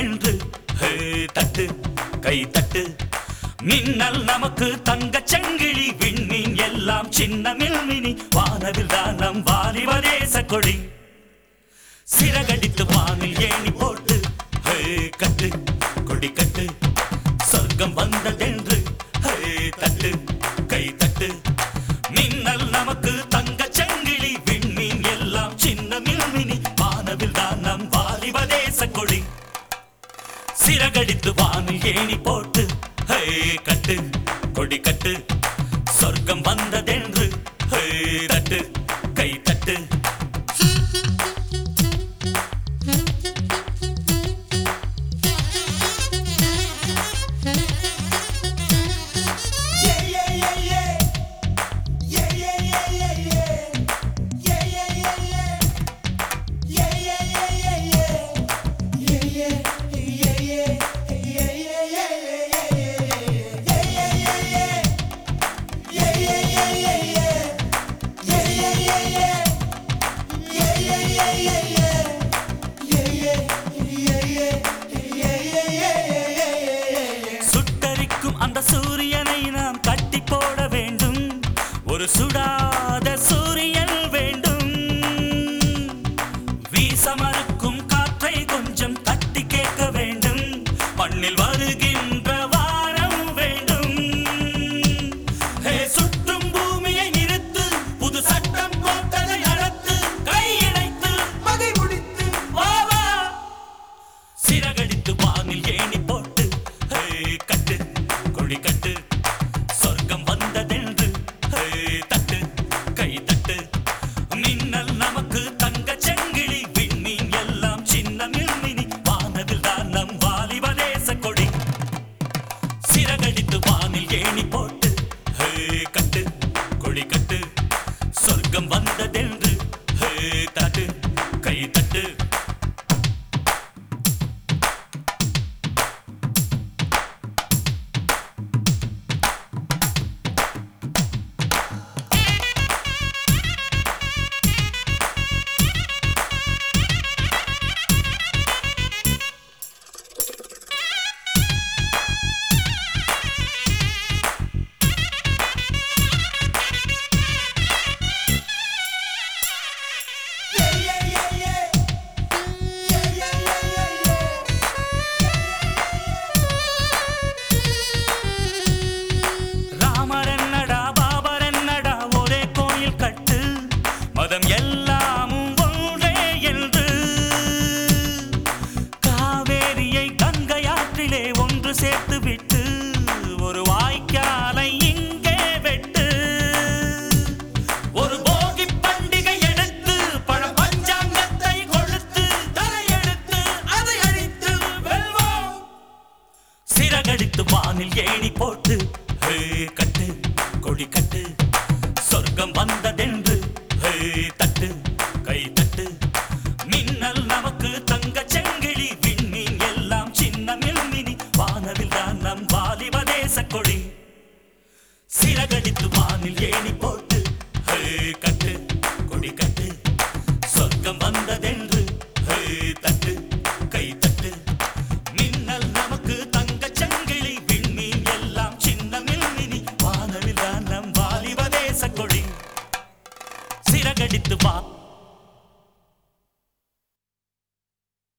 வந்ததென்று ஹே, தட்டு கை தட்டு மின்னல் நமக்கு தங்கச் சங்கிலி விண்மீன் எல்லாம் சின்ன மில்மினி வானவில் தான் நம் வாலிபதேச கொடி சிறகடித்து வானில் ஏணி போட்டு ஹே, கட்டு கொடி கட்டு சொர்க்கம் வந்ததென்று ஹே, தட்டு கை தட்டு மின்னல் நமக்கு தங்கச் சங்கிலி விண்மீன் எல்லாம் சின்ன மில்மினி வானவில் தான் நம் வாலிபதேச கொடி சிறகடித்து வானில் ஏணி போட்டு ஹே கட்டு கொடி கட்டு சொர்க்கம் வந்ததென்று ஹே தட்டு கை தட்டு சுட்டரிக்கும் அந்த சூரியனை நாம் கட்டி போட வேண்டும் ஒரு சுடாத சூரியன் வேண்டும் வீசமறுக்கும் காற்றை கொஞ்சம் தட்டி கேட்க வேண்டும் மண்ணில் வருகின்ற வாரம் வேண்டும் ஹே, சுற்றும் பூமியை நிறுத்து புது சட்டம் போட்டதை நடத்து கையடைத்து பகை முடித்து வா வா சிறகடித்து வானில் ஏணி போட்டு ஹே, கட்டு கொடி கட்டு சொர்க்கம் வந்ததென்று ஹே, தட்டு கை தட்டு மின்னல் நமக்கு தங்கச் செங்கிலி விண்மீன் எல்லாம் சின்ன மில்மினி வானவில் தான் நம் வாலிபதேச கொடி சிறகடித்து வானில் ஏணி போட்டு ஹே, கட்டு கொடி கட்டு சொர்க்கம் வந்ததென்று ஹே, தட்டு கை தட்டு ராமர் என்னடா பாபர் என்னடா ஒரே கோயில் கட்டு மதம் எல்லாமும் ஒன்றே என்று காவேரியை கங்கையாற்றிலே ஒன்று சேர்த்து விட்டு ஒரு வாய்க்காலை இங்கே வெட்டு ஒரு போகி பண்டிகை எடுத்து பழ பஞ்சாங்கத்தை கொழுத்து தலையெடுத்து அதை அழித்து வெல்வோம் சிறகடித்து வானில் ஏணி போட்டு ஹே கட்டு கொடி கட்டு சொர்க்கம் வந்ததென்று ஹே தட்டு கை தட்டு மின்னல் நமக்கு தங்கச் செங்கிலி விண்மீன் எல்லாம் சின்ன மில்மினி வானவில் தான் நம் வாலிபதேச கொடி சிறகடித்து வானில் ஏணி போட்டு ஹே கட்டு கொடி கட்டு சொர்க்கம் வந்ததென்று ஹே தட்டு கை தட்டு மின்னல் நமக்கு தங்கச் சங்கிலி விண்மீன் எல்லாம் சின்ன மில்மினி வானவில் தான் நம் வாலிபதேச கொடி சிறகடித்து வா